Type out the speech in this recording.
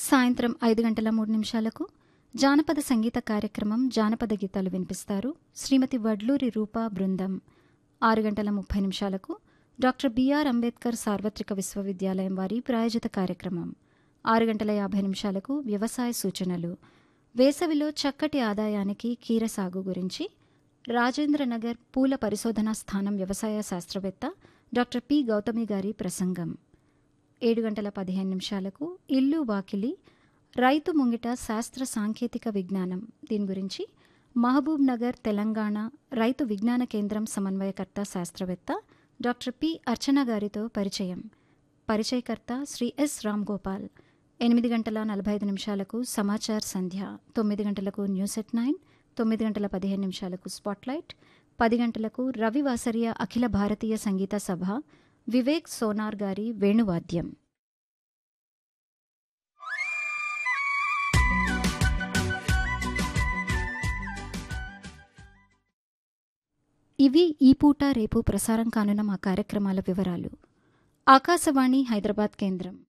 సాయంత్రం ఐదు గంటల మూడు నిమిషాలకు జానపద సంగీత కార్యక్రమం జానపద గీతాలు వినిపిస్తారు శ్రీమతి వడ్లూరి రూపా బృందం ఆరు గంటల ముప్పై నిమిషాలకు డాక్టర్ బిఆర్ అంబేద్కర్ సార్వత్రిక విశ్వవిద్యాలయం వారి ప్రాయోజిత కార్యక్రమం ఆరు గంటల యాభై నిమిషాలకు వ్యవసాయ సూచనలు వేసవిలో చక్కటి ఆదాయానికి కీర సాగు గురించి రాజేంద్రనగర్ పూల పరిశోధనా స్థానం వ్యవసాయ శాస్త్రవేత్త డాక్టర్ పి గౌతమి గారి ప్రసంగం ఏడు గంటల పదిహేను నిమిషాలకు ఇల్లు వాకిలి రైతు ముంగిట శాస్త్ర సాంకేతిక విజ్ఞానం దీని గురించి మహబూబ్ నగర్ తెలంగాణ రైతు విజ్ఞాన కేంద్రం సమన్వయకర్త శాస్త్రవేత్త డాక్టర్ పి అర్చన గారితో పరిచయం పరిచయకర్త శ్రీ ఎస్ రామ్ గోపాల్ ఎనిమిది గంటల నలభై ఐదు నిమిషాలకు సమాచార్ సంధ్య తొమ్మిది గంటలకు న్యూస్ ఎట్ నైన్ తొమ్మిది గంటల పదిహేను నిమిషాలకు స్పాట్లైట్ పది గంటలకు రవి వాసర్య అఖిల భారతీయ సంగీత సభ వివేక్ సోనార్ గారి వేణువాద్యం ఇవి ఈ పూట రేపు ప్రసారం కానున్న మా కార్యక్రమాల వివరాలు ఆకాశవాణి హైదరాబాద్ కేంద్రం